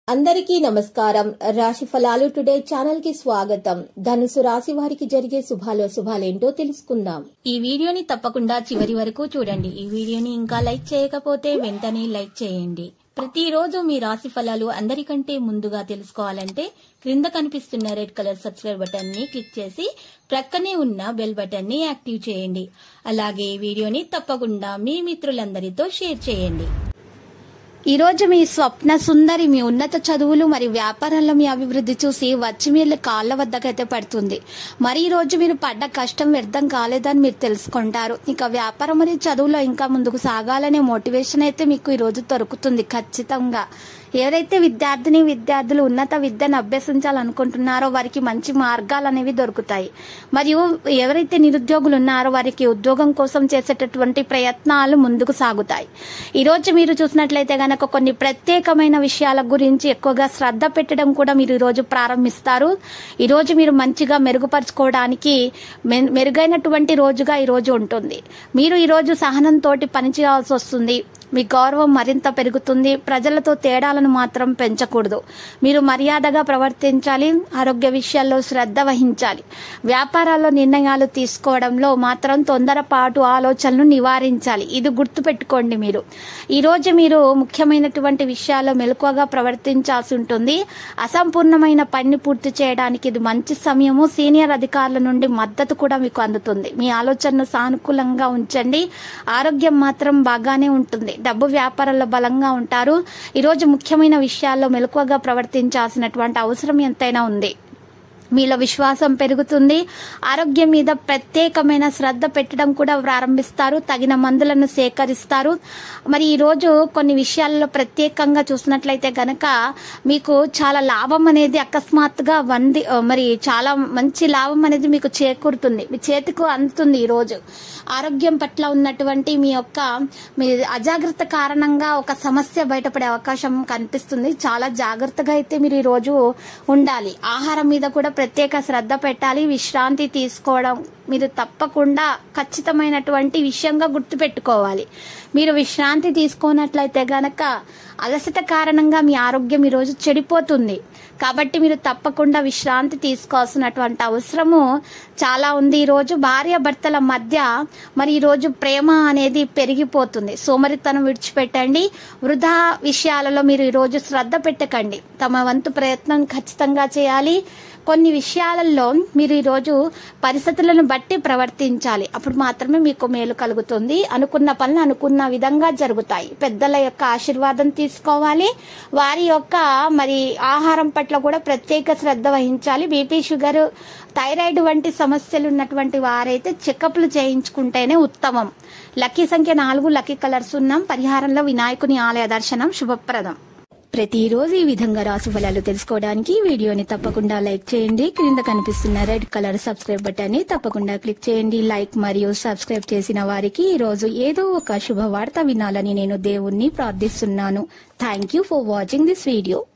అందరికీ నమస్కారం రాశి ఫలాలు టుడే ఛానల్ కి స్వాగతం ధనుసు రాశి వారికి జరిగే శుభాలో శుభాలేంటో తెలుసుకుందాం ఈ వీడియోని తప్పకుండా చివరి వరకు చూడండి ఈ వీడియోని ఇంకా లైక్ చేయకపోతే వెంటనే లైక్ చేయండి ప్రతిరోజు మీ రాశి ఫలాలు అందరికంటే ముందుగా తెలుసుకోవాలంటే క్రింద కనిపిస్తున్న రెడ్ కలర్ సబ్స్క్రైబ్ బటన్ ని క్లిక్ చేసి ప్రక్కనే ఉన్న బెల్ బటన్ ని యాక్టివ్ చేయండి అలాగే ఈ వీడియోని తప్పకుండా మీ మిత్రులందరితో షేర్ చేయండి ఈ రోజు మీ స్వప్న సుందరి మీ ఉన్నత చదువులు మరియు వ్యాపారాల్లో మీ అభివృద్ధి చూసి వచ్చి మీరు కాళ్ళ వద్దకైతే పడుతుంది మరి ఈ రోజు మీరు పడ్డ కష్టం వ్యర్థం కాలేదని మీరు తెలుసుకుంటారు ఇక వ్యాపారం మరియు చదువులో ఇంకా ముందుకు సాగాలనే మోటివేషన్ అయితే మీకు ఈ రోజు దొరుకుతుంది ఖచ్చితంగా ఎవరైతే విద్యార్థిని విద్యార్థులు ఉన్నత విద్యను అభ్యసించాలనుకుంటున్నారో వారికి మంచి మార్గాలు అనేవి దొరుకుతాయి మరియు ఎవరైతే నిరుద్యోగులు ఉన్నారో వారికి ఉద్యోగం కోసం చేసేటటువంటి ప్రయత్నాలు ముందుకు సాగుతాయి ఈ రోజు మీరు చూసినట్లయితే గనక కొన్ని ప్రత్యేకమైన విషయాల గురించి ఎక్కువగా శ్రద్ధ పెట్టడం కూడా మీరు ఈ రోజు ప్రారంభిస్తారు ఈ రోజు మీరు మంచిగా మెరుగుపరచుకోవడానికి మె- మెరుగైనటువంటి రోజుగా ఈ రోజు ఉంటుంది మీరు ఈ రోజు సహనంతో పనిచేయాల్సి వస్తుంది మీ గౌరవం మరింత పెరుగుతుంది ప్రజలతో తేడాలను మాత్రం పెంచకూడదు మీరు మర్యాదగా ప్రవర్తించాలి ఆరోగ్య విషయాల్లో శ్రద్ధ వహించాలి వ్యాపారాల్లో నిర్ణయాలు తీసుకోవడంలో మాత్రం తొందరపాటు ఆలోచనలు నివారించాలి ఇది గుర్తుపెట్టుకోండి మీరు ఈ రోజు మీరు ముఖ్యమైనటువంటి విషయాల్లో మెలకువగా ప్రవర్తించాల్సి ఉంటుంది అసంపూర్ణమైన పని పూర్తి చేయడానికి ఇది మంచి సమయము సీనియర్ అధికారుల నుండి మద్దతు కూడా మీకు అందుతుంది మీ ఆలోచనను సానుకూలంగా ఉంచండి ఆరోగ్యం మాత్రం బాగానే ఉంటుంది డబ్బు వ్యాపారంలో బలంగా ఉంటారు ఈరోజు ముఖ్యమైన విషయాల్లో మెలకువగా ప్రవర్తించాల్సినటువంటి అవసరం ఎంతైనా ఉంది మీలో విశ్వాసం పెరుగుతుంది ఆరోగ్యం మీద ప్రత్యేకమైన శ్రద్ధ పెట్టడం కూడా ప్రారంభిస్తారు తగిన మందులను సేకరిస్తారు మరి ఈ రోజు కొన్ని విషయాల్లో ప్రత్యేకంగా చూసినట్లయితే గనక మీకు చాలా లాభం అనేది అకస్మాత్తుగా వంది మరి చాలా మంచి లాభం అనేది మీకు చేకూరుతుంది మీ చేతికి అందుతుంది ఈ రోజు ఆరోగ్యం పట్ల ఉన్నటువంటి మీ యొక్క మీ అజాగ్రత్త కారణంగా ఒక సమస్య బయటపడే అవకాశం కనిపిస్తుంది చాలా జాగ్రత్తగా అయితే మీరు ఈ రోజు ఉండాలి ఆహారం మీద కూడా ప్రత్యేక శ్రద్ధ పెట్టాలి విశ్రాంతి తీసుకోవడం మీరు తప్పకుండా ఖచ్చితమైనటువంటి విషయంగా గుర్తుపెట్టుకోవాలి మీరు విశ్రాంతి తీసుకోనట్లయితే గనక అలసట కారణంగా మీ ఆరోగ్యం ఈరోజు చెడిపోతుంది కాబట్టి మీరు తప్పకుండా విశ్రాంతి తీసుకోవాల్సినటువంటి అవసరము చాలా ఉంది ఈ రోజు భార్య భర్తల మధ్య మరి ఈ రోజు ప్రేమ అనేది పెరిగిపోతుంది సోమరితనం విడిచిపెట్టండి వృధా విషయాలలో మీరు ఈ రోజు శ్రద్ధ పెట్టకండి తమ వంతు ప్రయత్నం ఖచ్చితంగా చేయాలి కొన్ని విషయాలలో మీరు ఈరోజు పరిస్థితులను బట్టి ప్రవర్తించాలి అప్పుడు మాత్రమే మీకు మేలు కలుగుతుంది అనుకున్న పనులు అనుకున్న విధంగా జరుగుతాయి పెద్దల యొక్క ఆశీర్వాదం తీసుకోవాలి వారి యొక్క మరి ఆహారం పట్ల కూడా ప్రత్యేక శ్రద్ధ వహించాలి బీపీ షుగర్ థైరాయిడ్ వంటి సమస్యలు ఉన్నటువంటి వారైతే చెకప్లు చేయించుకుంటేనే ఉత్తమం లక్కీ సంఖ్య నాలుగు లక్కీ కలర్స్ ఉన్నాం పరిహారంలో వినాయకుని ఆలయ దర్శనం శుభప్రదం ప్రతిరోజు ఈ విధంగా రాసు ఫలాలు తెలుసుకోవడానికి ఈ వీడియోని తప్పకుండా లైక్ చేయండి క్రింద కనిపిస్తున్న రెడ్ కలర్ సబ్స్క్రైబ్ బటన్ ని తప్పకుండా క్లిక్ చేయండి లైక్ మరియు సబ్స్క్రైబ్ చేసిన వారికి ఈ రోజు ఏదో ఒక శుభవార్త వినాలని నేను దేవుణ్ణి ప్రార్థిస్తున్నాను thank you for watching this video